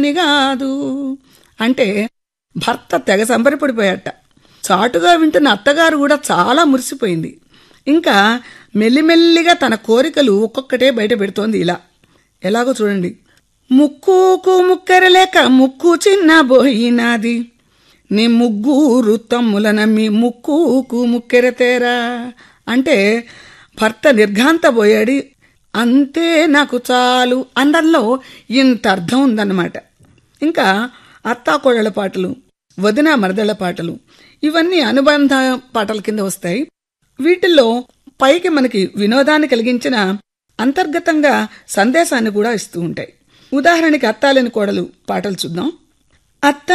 అని కాదు అంటే భర్త తెగ సంబరపడిపోయాట చాటుగా వింటున్న అత్తగారు కూడా చాలా మురిసిపోయింది ఇంకా మెల్లిమెల్లిగా తన కోరికలు ఒక్కొక్కటే బయట పెడుతోంది ఇలా ఎలాగో చూడండి ముక్కుకు ముక్కెరలేక ముక్కు చిన్న బోయినాది నీ ముగ్గురు తమ్ముల నమ్మి ముక్కుకు ముక్కెర తేరా అంటే భర్త నిర్ఘాంతపోయాడి అంతే నాకు చాలు అందరిలో ఇంత అర్థం ఉందన్నమాట ఇంకా అత్తాకోడళ్ళ పాటలు వదిన మరదళ్ళ పాటలు ఇవన్నీ అనుబంధ పాటల కింద వస్తాయి వీటిల్లో పైకి మనకి వినోదాన్ని కలిగించిన అంతర్గతంగా సందేశాన్ని కూడా ఇస్తూ ఉంటాయి ఉదాహరణకి అత్తాలేని కోడలు పాటలు చూద్దాం అత్త